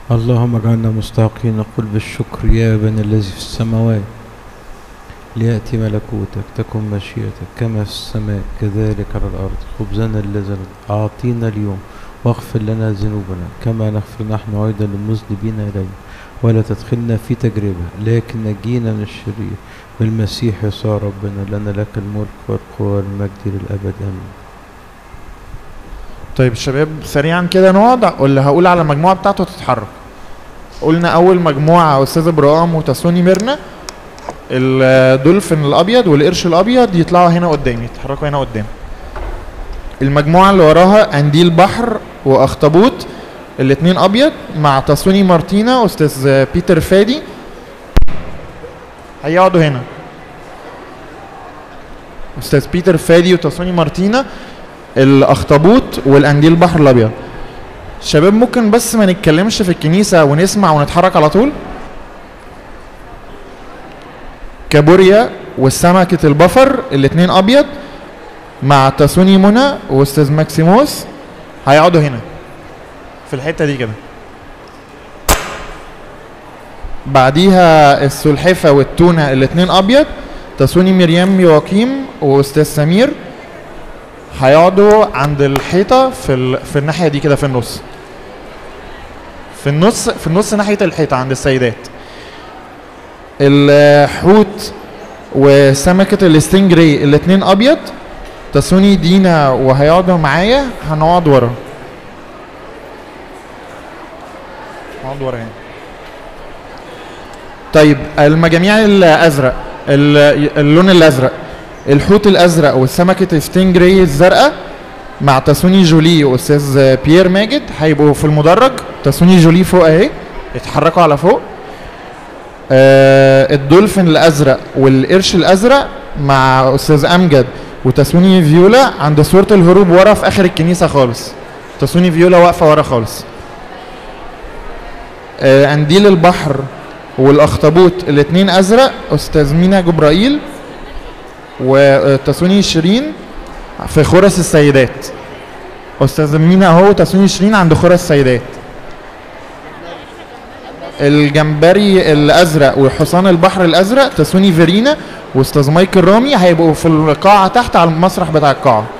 اللهم اجعلنا مستحقين نقول بالشكر يا ابن الذي في السماوات ليأتي ملكوتك تكن مشيئتك كما في السماء كذلك على الأرض خبزنا الذي أعطينا اليوم واغفر لنا ذنوبنا كما نغفر نحن أيضا للمذنبين إلينا ولا تدخلنا في تجربة لكن نجينا من الشرير بالمسيح يسوع ربنا لنا لك الملك والقوة والمجد للأبد آمين طيب الشباب سريعا كده نقعد ولا هقول على المجموعه بتاعته تتحرك قلنا اول مجموعه استاذ ابراهيم وتسوني ميرنا الدولفين الابيض والقرش الابيض يطلعوا هنا قدامي يتحركوا هنا قدام المجموعه اللي وراها قنديل بحر واخطبوط الاثنين ابيض مع تسوني مارتينا استاذ بيتر فادي هيقعدوا هنا استاذ بيتر فادي وتسوني مارتينا الاخطبوط والقنديل البحر الابيض شباب ممكن بس ما نتكلمش في الكنيسه ونسمع ونتحرك على طول كابوريا والسمكة البفر الاتنين ابيض مع تسوني منى واستاذ ماكسيموس هيقعدوا هنا في الحته دي كده بعديها السلحفه والتونه الاتنين ابيض تسوني مريم يواقيم واستاذ سمير هيقعدوا عند الحيطه في ال... في الناحيه دي كده في النص في النص في النص ناحيه الحيطه عند السيدات الحوت وسمكه الستينجري الاتنين ابيض تسوني دينا وهيقعدوا معايا هنقعد ورا نقعد ورا هنا طيب المجاميع الازرق ال- اللون الازرق الحوت الازرق والسمكه ستينجري الزرقاء مع تسوني جولي واستاذ بيير ماجد هيبقوا في المدرج تسوني جولي فوق اهي يتحركوا على فوق آه الدولفين الازرق والقرش الازرق مع استاذ امجد وتسوني فيولا عند صوره الهروب ورا في اخر الكنيسه خالص تسوني فيولا واقفه ورا خالص آه قنديل البحر والاخطبوط الاثنين ازرق استاذ مينا جبرائيل وتسوني شيرين في خرس السيدات استاذ مينا اهو تسوني شيرين عند خرس السيدات الجمبري الازرق وحصان البحر الازرق تسوني فيرينا واستاذ مايكل رامي هيبقوا في القاعه تحت على المسرح بتاع القاعه